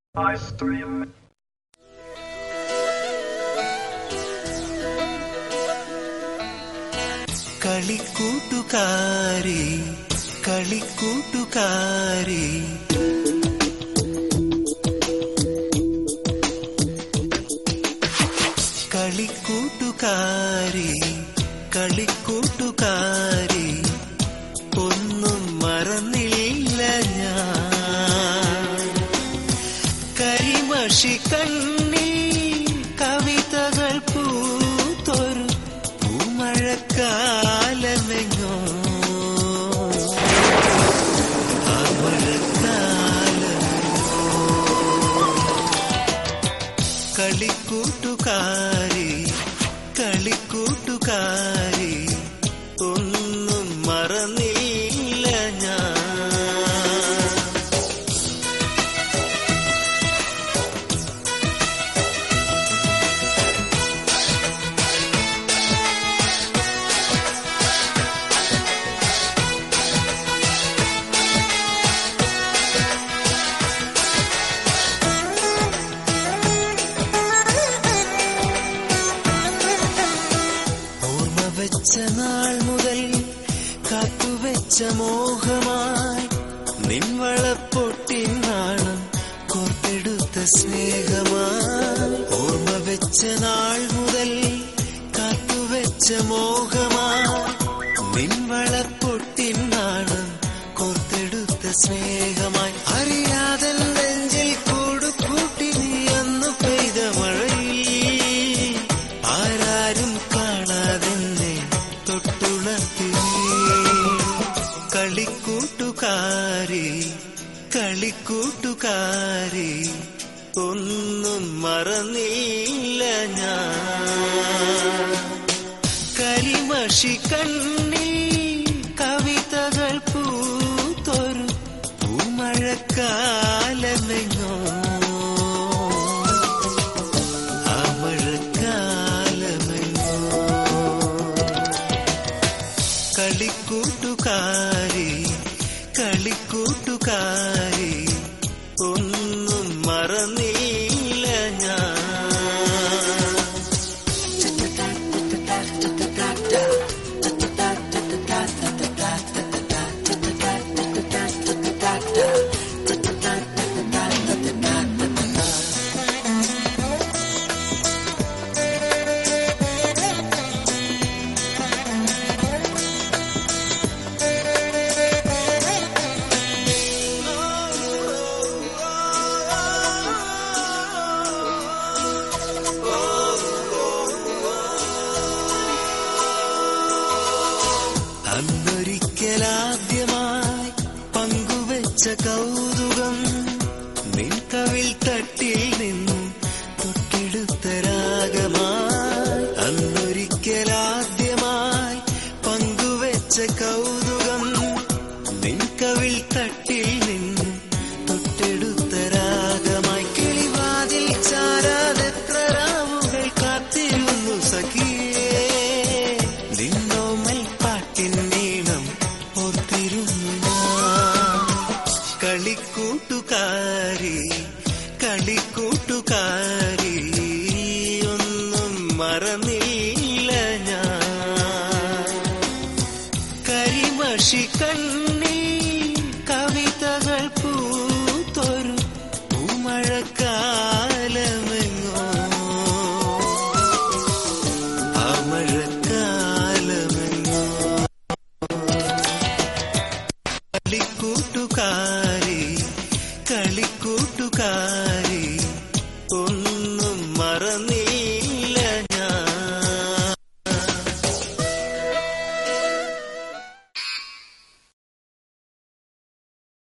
I stream. കളിക്കൂട്ടുകാരി കളിക്കൂട്ടുകാരി കളിക്കൂട്ടുകാരി കളിക്കൂട്ടുകാരി ഒന്നും മറന്നില്ല ഞാൻ കരിമഷി കണ്ണി കവിതകൾ പൂത്തൊരു പൂമഴക്കാലമെങ്ങോ ആ മഴക്കാലമെങ്ങോ കളിക്കൂട്ടുകാരി കളിക്കൂട്ടുകാരി ഒന്നും മറന്നില്ല ഞാൻ ഓർമ്മ വെച്ച നാൾ മുതൽ കാത്തുവെച്ച മോഹമായി നിൻവളപ്പൊട്ടിൻ നാണം കോർത്തെടുത്ത സ്നേഹമായി ഓർമ്മ വെച്ച നാൾ മുതൽ കാത്തുവെച്ച മോഹമായി നിൻവളപ്പൊട്ടിൻ നാണം കോർത്തെടുത്ത സ്നേഹമായി അറിയാതെ നെഞ്ചിൽ കൂടുകൂട്ടി നീ അന്ന് പെയ്ത മഴയിൽ ആരാരും കാണാതെന്നെ തൊട്ടുണർത്തി കളിക്കൂട്ടുകാരി കളിക്കൂട്ടുകാരി ഒന്നും മറന്നില്ല ഞാൻ കരിമഷി കണ്ണി കവിതകൾ പൂത്തൊരു പൂമഴക്കാലമെങ്ങോ ആ മഴക്കാലമെങ്ങോ കളിക്കൂട്ടുകാരി കളിക്കൂട്ടുകാരി ഒന്നും മറന്നില്ല ഞാൻ അന്നൊരിക്കലാദ്യമായി പങ്കുവെച്ച കൗതുകം നിൻകവിൽ തട്ടിൽ നിന്നും തൊട്ടെടുത്ത രാഗമായി അന്നൊരിക്കലാദ്യമായി പങ്കുവെച്ച കൗതുകം നിൻകവിൽ തട്ടിൽ നിന്നും തൊട്ടെടുത്ത രാഗമായി കിളിവാതിൽ ചാരാതെത്ര രാവുകൾ കാത്തിരുന്നു സഖിയേ നിന്നോമൽ പാട്ടിൻ നീളം ഓർത്തിരുന്നു ഞാൻ കളിക്കൂട്ടുകാരി കളിക്കൂട്ടുകാരി ഒന്നും മറന്നില്ല ഞാൻ കരിമഷി കണ്ണി കവിതകൾ പൂത്തൊരു പൂമഴക്കാലമെങ്ങോ ആ മഴക്കാലമെങ്ങോ കളിക്കൂട്ടുകാരി കളിക്കൂട്ടുകാരി